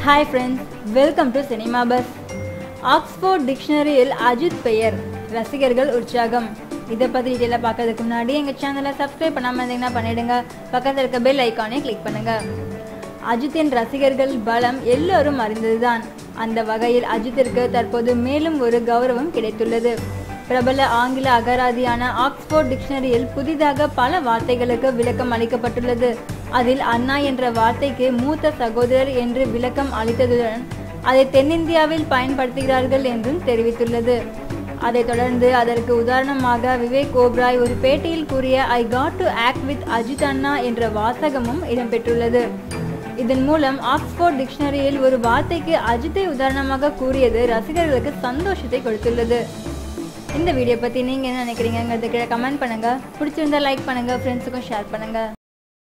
hi friends welcome to cinema buzz Oxford டிக்ஷனரியில் அஜித் பெயர் ரசிகர்கள் உற்சாகம் இதை பற்றி டீட்டெயிலாக பார்க்கறதுக்கு முன்னாடி எங்கள் சேனலை சப்ஸ்கிரைப் பண்ணாமல் இருந்தீங்கன்னா பண்ணிடுங்க பக்கத்தில் இருக்க பெல் ஐக்கானே கிளிக் பண்ணுங்க அஜித்தின் ரசிகர்கள் பலம் எல்லோரும் அறிந்ததுதான் அந்த வகையில் அஜித்திற்கு தற்போது மேலும் ஒரு கௌரவம் கிடைத்துள்ளது பிரபல ஆங்கில அகராதியான ஆக்ஸ்போர்ட் டிக்ஷனரியில் புதிதாக பல வார்த்தைகளுக்கு விளக்கம் அளிக்கப்பட்டுள்ளது அதில் அண்ணா என்ற வார்த்தைக்கு மூத்த சகோதரர் என்று விளக்கம் அளித்ததுடன் அதை தென்னிந்தியாவில் பயன்படுத்துகிறார்கள் என்றும் தெரிவித்துள்ளது அதைத் தொடர்ந்து அதற்கு உதாரணமாக விவேக் ஓப்ராய் ஒரு பேட்டியில் கூறிய I got to act with Ajith அண்ணா என்ற வாசகமும் இடம்பெற்றுள்ளது இதன் மூலம் ஆக்ஸ்போர்ட் டிக்ஷனரியில் ஒரு வார்த்தைக்கு அஜித்தை உதாரணமாக கூறியது ரசிகர்களுக்கு சந்தோஷத்தை கொடுத்துள்ளது இந்த வீடியோ பற்றி நீங்கள் என்ன நினைக்கிறீங்கிறது கீழே கமெண்ட் பண்ணுங்கள் பிடிச்சிருந்தா லைக் பண்ணுங்கள் ஃப்ரெண்ட்ஸுக்கும் ஷேர் பண்ணுங்கள்